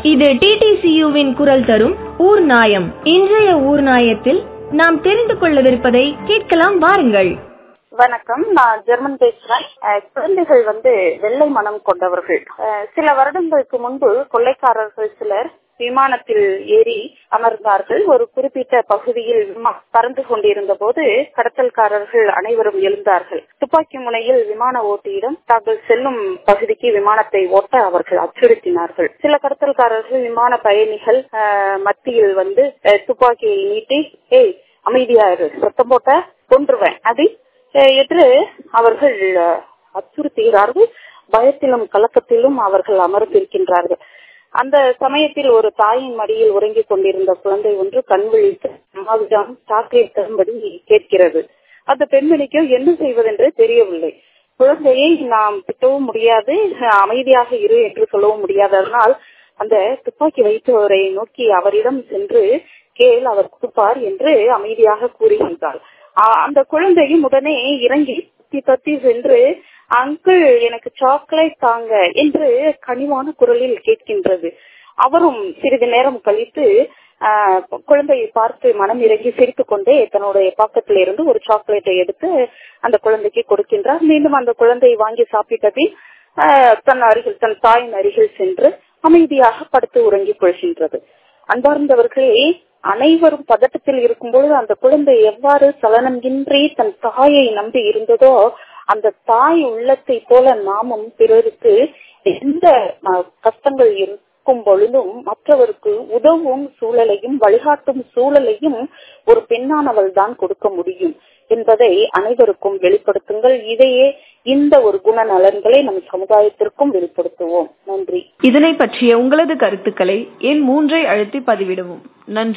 இது டிடிசியுவின் குரல் தரும் ஊர் நாயம் இன்றைய ஊர் நாயத்தில் நாம் தெரிந்து கொள்ளவிருப்பதை கேட்கலாம் வாருங்கள் வணக்கம் நான் ஜெர்மன் பேசுறேன் அஹ், குழந்தைகள் வந்து வெள்ளை மனம் கொண்டவர்கள் அஹ், சில வருடங்களுக்கு முன்பு கொள்ளைக்காரர்கள் சிலர் விமானத்தில் ஏறி அமர்ந்தார்கள் ஒரு குறிப்பிட்ட பகுதியில் விமா- பறந்து கொண்டிருந்த போது கடத்தல்காரர்கள் அனைவரும் எழுந்தார்கள் துப்பாக்கி முனையில் விமான ஓட்டியிடம் தாங்கள் செல்லும் பகுதிக்கு விமானத்தை ஓட்ட அவர்கள் அச்சுறுத்தினார்கள் சில கடத்தல்காரர்கள் விமான பயணிகள் அஹ், மத்தியில் வந்து அஹ், துப்பாக்கியை நீட்டி ஏய் அமைதியா இரு சத்தம் போட்ட கொன்றுவேன் அது அஹ் என்று அவர்கள் அஹ், அச்சுறுத்துகிறார்கள் பயத்திலும் கலக்கத்திலும் அவர்கள் அமர்ந்திருக்கின்றார்கள் அந்த சமயத்தில் ஒரு தாயின் மடியில் உறங்கிக் கொண்டிருந்த குழந்தை ஒன்று கண் விழித்து அம்மாவிடம் சாக்லேட் தரும்படி கேட்கிறது அந்த பெண்மணிக்கு என்ன செய்வதென்று தெரியவில்லை குழந்தையை நாம் திட்டவும் முடியாது அஹ், அமைதியாக இரு என்று சொல்லவும் முடியாது அதனால் அந்த துப்பாக்கி வைத்தவரை நோக்கி அவரிடம் சென்று கேள் அவர் கொடுப்பார் என்று அமைதியாக கூறுகின்றாள் ஆஹ் அந்த குழந்தையும் உடனே இறங்கி தத்தி தத்தி சென்று அங்கிள் எனக்கு சாக்லேட் தாங்க என்று கனிவான குரலில் கேட்கின்றது அவரும் சிறிது நேரம் கழித்து ஆஹ் குழந்தையை பார்த்து மனம் இறங்கி சிரித்துக் கொண்டே தன்னுடைய பாக்கத்தில் இருந்து ஒரு சாக்லேட்டை எடுத்து அந்த குழந்தைக்கு கொடுக்கின்றார் மீண்டும் அந்த குழந்தை வாங்கி சாப்பிட்ட பின் ஆஹ் தன் அருகில் தன் தாயின் அருகில் சென்று அமைதியாக படுத்து உறங்கிக் கொள்கின்றது அன்பார்ந்தவர்களே அனைவரும் பதட்டத்தில் இருக்கும் பொழுது அந்த குழந்தை எவ்வாறு சலனமின்றி தன் தாயை நம்பி இருந்ததோ அந்த தாய் உள்ளத்தை போல நாமும் பிறருக்கு எந்த அஹ், கஷ்டங்கள் இருக்கும் பொழுதும் மற்றவருக்கு உதவும் சூழலையும் வழிகாட்டும் சூழலையும் ஒரு பெண்ணானவள் தான் கொடுக்க முடியும் என்பதை அனைவருக்கும் வெளிப்படுத்துங்கள் இதையே இந்த ஒரு குணநலன்களை நம் சமுதாயத்திற்கும் வெளிப்படுத்துவோம் நன்றி இதனை பற்றிய உங்களது கருத்துக்களை எண் மூன்றை அழுத்தி பதிவிடவும் நன்றி